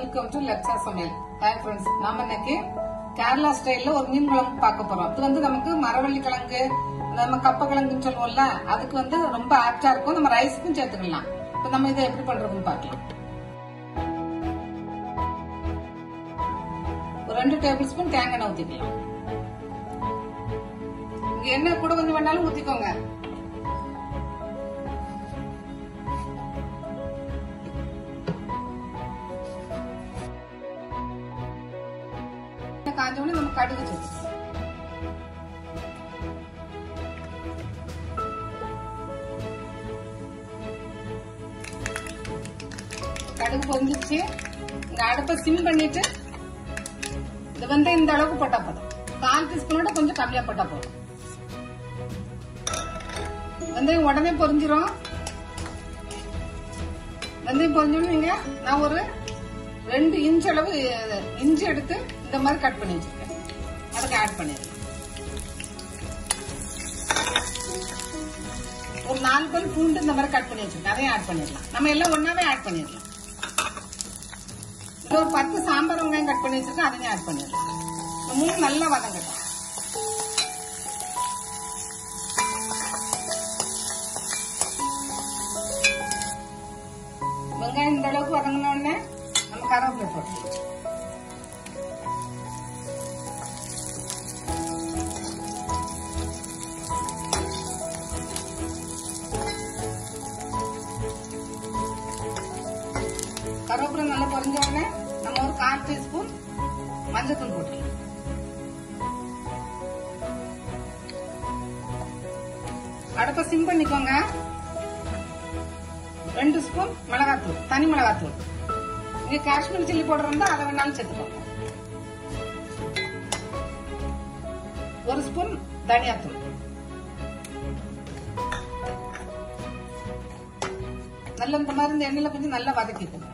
welcome to லக்ஷா சமையல் hi friends நாம இன்னைக்கு கேரளா ஸ்டைல்ல ஒரு மீன் குழம்பு பார்க்க போறோம் இது வந்து நமக்கு மரவள்ளி கிழங்கு நம்ம கப்ப கிழங்குன்னு சொல்லுவோம்ல அதுக்கு வந்து ரொம்ப ஆப்டா இருக்கும் நம்ம ரைஸ்க்கும் சேர்த்துக்கலாம் இப்ப நம்ம இதை எப்படி பண்றதுன்னு பார்க்கலாம் ஒரு ரெண்டு டேபிள் ஸ்பூன் தேங்காய் எண்ணெய் ஊத்திக்கலாம் இங்க எண்ணெய் கூட கொஞ்சம் வேணாலும் ஊத்திக்கோங்க காஞ்ச உடனே நம்ம கடுகு சேர்த்துக்கலாம் கடுகு பொங்கிச்சு இந்த அடுப்பை சிம் பண்ணிட்டு இது வந்து இந்த அளவுக்கு போட்டா போதும் கால் டீஸ்பூனோட கொஞ்சம் கம்மியா போட்டா போதும் வெந்தயம் உடனே பொரிஞ்சிரும் வெந்தயம் பொரிஞ்சோன்னு நீங்க நான் ஒரு ரெண்டு இன்ச் அளவு இஞ்சி எடுத்து இந்த மாதிரி கட் பண்ணி வச்சிருக்கேன் அதுக்கு ஆட் பண்ணிடலாம் ஒரு நாலு பல் பூண்டு இந்த மாதிரி கட் பண்ணி வச்சிருக்கேன் அதையும் ஆட் பண்ணிடலாம் நம்ம எல்லாம் ஒன்னாவே ஆட் பண்ணிடலாம் இது ஒரு பத்து சாம்பார் வெங்காயம் கட் பண்ணி வச்சிருக்கேன் அதையும் ஆட் பண்ணிடலாம் இந்த மூணு நல்லா வதங்கட்டும் வெங்காயம் இந்த அளவுக்கு வதங்கின உடனே நம்ம கருவேப்பிலை போட்டுக்கலாம் கருவேப்பிலை நல்லா பொரிஞ்ச உடனே நம்ம ஒரு கால் டீஸ்பூன் மஞ்சத்தூள் போட்டுக்கலாம் அடுப்ப சிம் பண்ணிக்கோங்க ரெண்டு ஸ்பூன் மிளகாத்தூள் தனி மிளகாத்தூள் நீங்க காஷ்மீர் சில்லி போடுறதா அதை வேணாலும் சேர்த்துக்கோங்க ஒரு ஸ்பூன் தனியாத்தூள் நல்ல இந்த மாதிரி இந்த எண்ணெயில கொஞ்சம் நல்லா வதக்கிக்கோங்க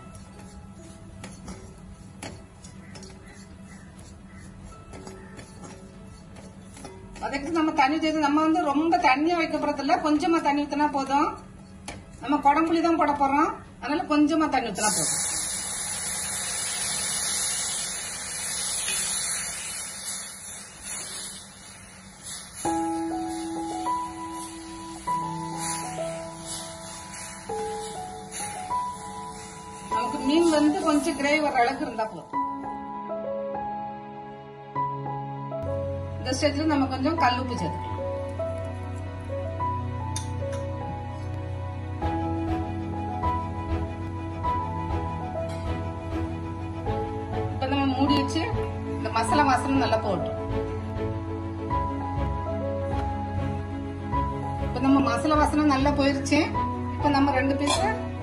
வதக்கி நம்ம தண்ணி செய்து நம்ம வந்து ரொம்ப தண்ணியா வைக்க போறது இல்ல கொஞ்சமா தண்ணி ஊத்தினா போதும் நம்ம குடம்புளி தான் போட போறோம் அதனால கொஞ்சமா தண்ணி ஊத்தினா போதும் நமக்கு மீன் வந்து கொஞ்சம் கிரேவி வர அளவுக்கு இருந்தா போதும் இந்த ஸ்டேஜ்ல நம்ம கொஞ்சம் கல் உப்பு சேர்த்துக்கலாம் இப்ப நம்ம மூடி வச்சு இந்த மசாலா வாசனை நல்லா போட்டோம் இப்ப நம்ம மசாலா வாசனை நல்லா போயிருச்சு இப்ப நம்ம ரெண்டு பீஸ்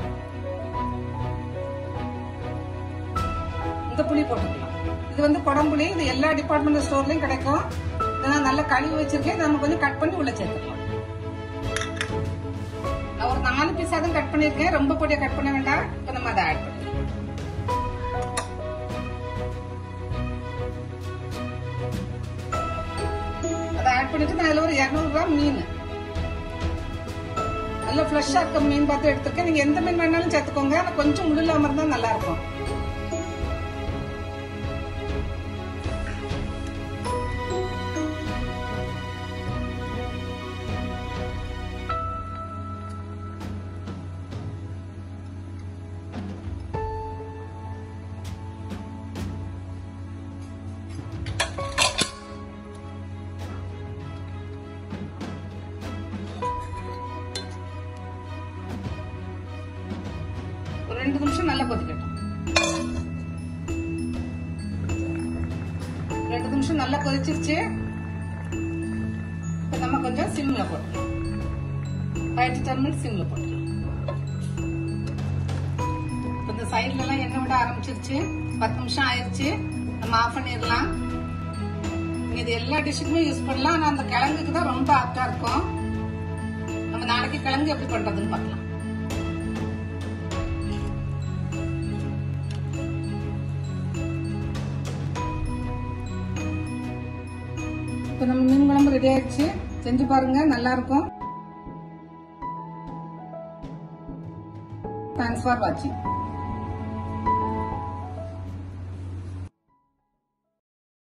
இந்த புளி போட்டுக்கலாம் இது வந்து குடம்புளி இது எல்லா டிபார்ட்மெண்ட் ஸ்டோர்லயும் கிடைக்கும் இதை நான் நல்லா கழுவி வச்சிருக்கேன் இதை நம்ம கொஞ்சம் கட் பண்ணி உள்ள சேர்த்துக்கலாம் நான் ஒரு நாலு பீஸா தான் கட் பண்ணிருக்கேன் ரொம்ப பொடியா கட் பண்ண வேண்டாம் இப்ப நம்ம அதை ஆட் பண்ணிக்கலாம் அதை ஆட் பண்ணிட்டு நான் அதுல ஒரு இருநூறு கிராம் மீன் நல்ல ஃப்ரெஷ்ஷா இருக்க மீன் பார்த்து எடுத்திருக்கேன் நீங்க எந்த மீன் வேணாலும் சேர்த்துக்கோங்க ஆனா கொஞ்சம் முள் இல்லாம இருந்தா நல்லா இருக்கும் ஒரு ரெண்டு நிமிஷம் நல்லா கொதிக்கட்டும் ரெண்டு நிமிஷம் நல்லா கொதிச்சிருச்சு இப்ப நம்ம கொஞ்சம் சிம்ல போட்டுக்கலாம் ஃபைவ் டு டென் மினிட்ஸ் சிம்ல போட்டுக்கலாம் இப்ப இந்த சைட்ல எல்லாம் எண்ணெய் விட ஆரம்பிச்சிருச்சு பத்து நிமிஷம் ஆயிருச்சு நம்ம ஆஃப் பண்ணிடலாம் இது எல்லா டிஷ்ஷுக்குமே யூஸ் பண்ணலாம் ஆனா அந்த கிழங்குக்கு தான் ரொம்ப ஆப்டா இருக்கும் நம்ம நாளைக்கு கிழங்கு எப்படி பண்றதுன்னு பார்க்கலாம் இப்ப நம்ம மீன் குழம்பு ரெடி ஆயிடுச்சு செஞ்சு பாருங்க நல்லா இருக்கும் தேங்க்ஸ் ஃபார் வாட்சிங்